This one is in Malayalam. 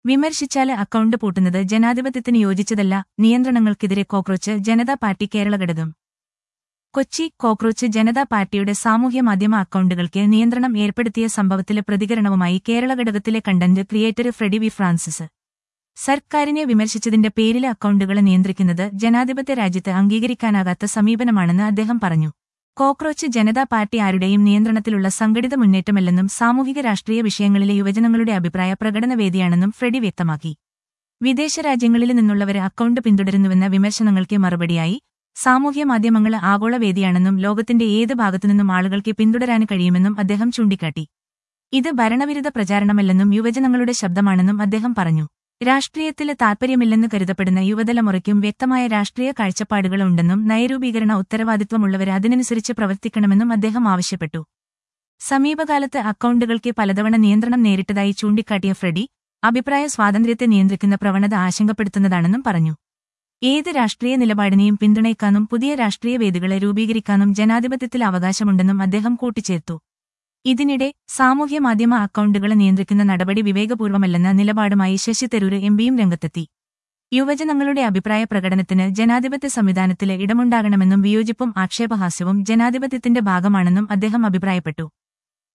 വിമർശിച്ചാല് അക്കൗണ്ട് പൂട്ടുന്നത് ജനാധിപത്യത്തിന് യോജിച്ചതല്ല നിയന്ത്രണങ്ങൾക്കെതിരെ കോക്രോച്ച് ജനതാ പാർട്ടി കേരള ഘടകം കൊച്ചി കോക്രോച്ച് ജനതാ പാർട്ടിയുടെ സാമൂഹ്യ മാധ്യമ അക്കൗണ്ടുകൾക്ക് നിയന്ത്രണം ഏർപ്പെടുത്തിയ സംഭവത്തിലെ പ്രതികരണവുമായി കേരള ഘടകത്തിലെ content creator Freddy V Francis സർക്കാരിനെ വിമർശിച്ചതിന്റെ പേരിലെ അക്കൗണ്ടുകളെ നിയന്ത്രിക്കുന്നത് ജനാധിപത്യ രാജ്യത്ത് അംഗീകരിക്കാനാകാത്ത സമീപനമാണെന്ന് അദ്ദേഹം പറഞ്ഞു കോക്രോച്ച് ജനതാ പാർട്ടി ആരുടെയും നിയന്ത്രണത്തിലുള്ള സംഘടിത മുന്നേറ്റമല്ലെന്നും സാമൂഹിക രാഷ്ട്രീയ വിഷയങ്ങളിലെ യുവജനങ്ങളുടെ അഭിപ്രായ പ്രകടനവേദിയാണെന്നും ഫ്രെഡി വ്യക്തമാക്കി വിദേശ രാജ്യങ്ങളിൽ നിന്നുള്ളവരെ അക്കൗണ്ട് പിന്തുടരുന്നുവെന്ന വിമർശനങ്ങൾക്ക് മറുപടിയായി സാമൂഹ്യ മാധ്യമങ്ങൾ ആഗോള വേദിയാണെന്നും ലോകത്തിന്റെ ഏത് ഭാഗത്തുനിന്നും ആളുകൾക്ക് പിന്തുടരാൻ കഴിയുമെന്നും അദ്ദേഹം ചൂണ്ടിക്കാട്ടി ഇത് ഭരണവിരുദ്ധ പ്രചാരണമല്ലെന്നും യുവജനങ്ങളുടെ ശബ്ദമാണെന്നും അദ്ദേഹം പറഞ്ഞു രാഷ്ട്രീയത്തില് താൽപര്യമില്ലെന്ന് കരുതപ്പെടുന്ന യുവതലമുറയ്ക്കും വ്യക്തമായ രാഷ്ട്രീയ കാഴ്ചപ്പാടുകളുണ്ടെന്നും നയരൂപീകരണ ഉത്തരവാദിത്വമുള്ളവർ അതിനനുസരിച്ച് പ്രവർത്തിക്കണമെന്നും അദ്ദേഹം ആവശ്യപ്പെട്ടു സമീപകാലത്ത് അക്കൗണ്ടുകൾക്ക് പലതവണ നിയന്ത്രണം നേരിട്ടതായി ചൂണ്ടിക്കാട്ടിയ ഫ്രെഡി അഭിപ്രായ സ്വാതന്ത്ര്യത്തെ നിയന്ത്രിക്കുന്ന പ്രവണത ആശങ്കപ്പെടുത്തുന്നതാണെന്നും പറഞ്ഞു ഏത് രാഷ്ട്രീയ നിലപാടിനെയും പിന്തുണയ്ക്കാനും പുതിയ രാഷ്ട്രീയ വേദികളെ രൂപീകരിക്കാനും ജനാധിപത്യത്തിൽ അവകാശമുണ്ടെന്നും അദ്ദേഹം കൂട്ടിച്ചേർത്തു ഇതിനിടെ സാമൂഹ്യ മാധ്യമ അക്കൗണ്ടുകളെ നിയന്ത്രിക്കുന്ന നടപടി വിവേകപൂർവമല്ലെന്ന നിലപാടുമായി ശശി തരൂർ എംപിയും രംഗത്തെത്തി യുവജനങ്ങളുടെ അഭിപ്രായ പ്രകടനത്തിന് ജനാധിപത്യ സംവിധാനത്തിലെ ഇടമുണ്ടാകണമെന്നും വിയോജിപ്പും ആക്ഷേപഹാസ്യവും ജനാധിപത്യത്തിന്റെ ഭാഗമാണെന്നും അദ്ദേഹം അഭിപ്രായപ്പെട്ടു